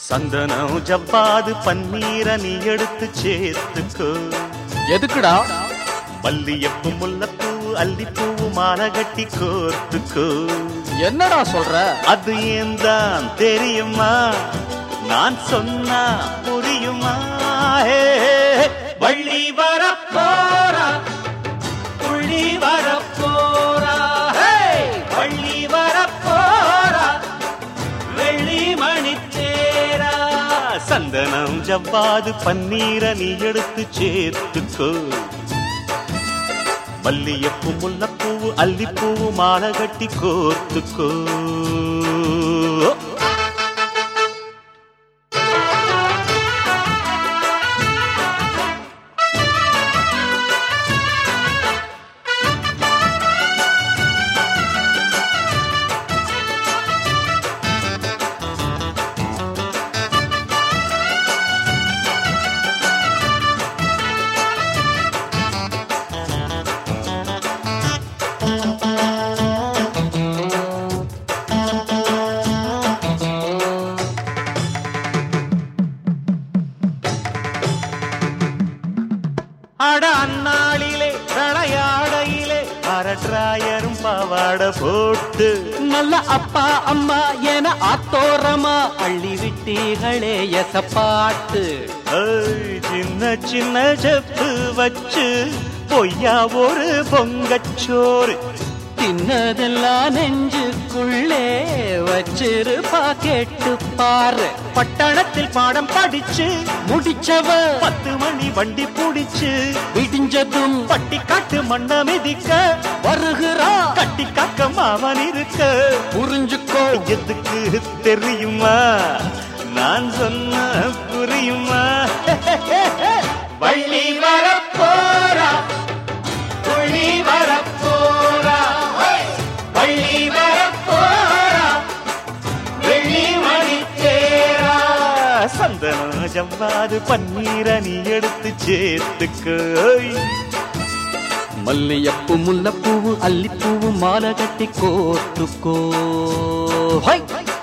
சந்தனம் ஜவ்வாது பன்னீர நீ எடுத்து சேர்த்துக்கோ எதுக்குடா மல்லியப்பு முல்லப்பூ அல்லிப்பூ மாலை கட்டி கோர்த்துக்கோ என்னடா சொல்ற அது ஏன் தான் தெரியுமா நான் சொன்னா புரியுமா ஹே, வள்ளி வரப்போரா புள்ளி வரப்போரா ஹே, வள்ளி வரப்போரா வெள்ளி மணி தேரா சந்தனம் ஜவ்வாது பன்னீர நீ எடுத்து சேர்த்துக்கோ மல்லியப்பூ முல்லப்பூ அல்லிப்பூ மாலை கட்டி கோர்த்துக்கோ அட அந்நாளிலே விளையாடையிலே அரட்ராயரும் பாவாட போட்டு நல்ல அப்பா அம்மா என ஆத்தோரமா அள்ளி விட்டீர்களே எசப்பாட்டு ஏய், சின்ன சின்ன செப்பு வச்சு பொய்யா ஒரு பொங்கச்சோறு தின்னதெல்லாம் நெஞ்சுக்குள்ளே வச்சிருப்பா கேட்டு பாரு பட்டணத்தில் பாடம் படிச்சு முடிச்சவ பத்து மணி வண்டி புடிச்சு விடிஞ்சதும் பட்டி காட்டு மண்ண மிதிக்க வருகிறா கட்டி காக்க மாமன் இருக்க புரிஞ்சுக்கோ எதுக்கு தெரியுமா நான் சொன்ன புரியுமா வள்ளி வரப்போரா புள்ளி வரப்போரா வள்ளி வரப்போரா வெள்ளி மணி தேரா சந்தன ஜவ்வாது பன்னீர நீ எடுத்து சேர்த்துக்கோ மல்லியப்பு முல்லப்பூவு அல்லிப்பூவு மாலை கட்டி கோத்துக்கோ ஹை!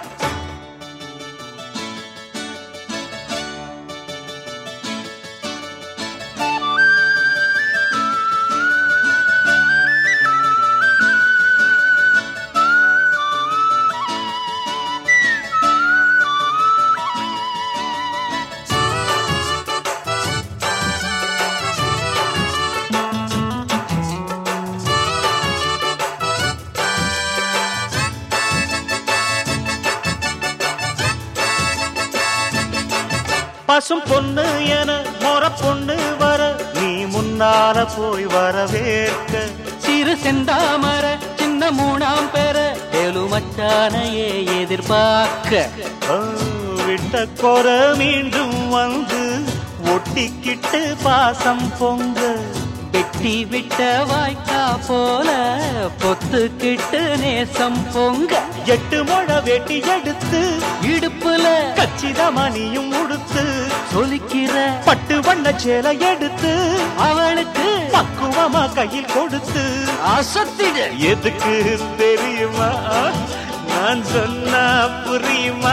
பசும் பொண்ணு என மொற பொண்ணு வர நீ முன்னால போய் வரவேற்க சிறு செந்தாமர சின்ன மூணாம் பெற எலுமச்சானையே எதிர்பார்க்க ஆ, விட்ட கொர மீண்டும் வந்து ஒட்டிக்கிட்டு பாசம் பொங்க வெட்டி விட்ட வாய்க்கா போல பொத்துக்கிட்டு நேசம் பொங்க எட்டு முழ வெட்டி எடுத்து இடுப்புல கச்சிதமா நீயும் உடுத்து சொலிக்கிற பட்டு வண்ண சேலை எடுத்து அவளுக்கு பக்குவமா கையில் கொடுத்து அசத்திடு எதுக்கு தெரியுமா நான் சொன்னா புரியுமா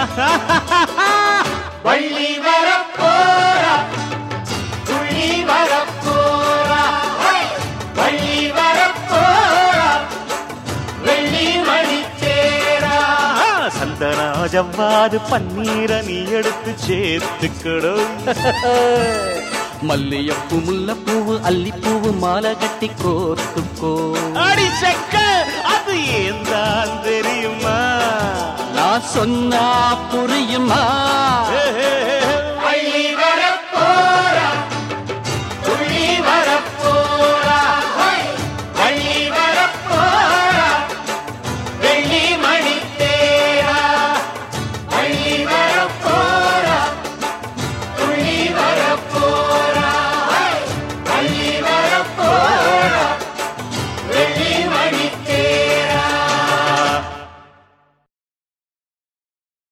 வள்ளி வரப்போரா துள்ளி வரப்போரா வள்ளி வரப்போரா வெள்ளி மணி தேரா சந்தனா ஜவ்வாது பன்னீர நீ எடுத்து சேர்த்துக்கணும் மல்லியப்பூ முல்லப்பூவு அல்லிப்பூவு மாலை கட்டி கோத்துக்கோ அடி செக்க அது ஏன் தான் தெரியுமா நான் சொன்னா புரியுமா ஏ, ஏ,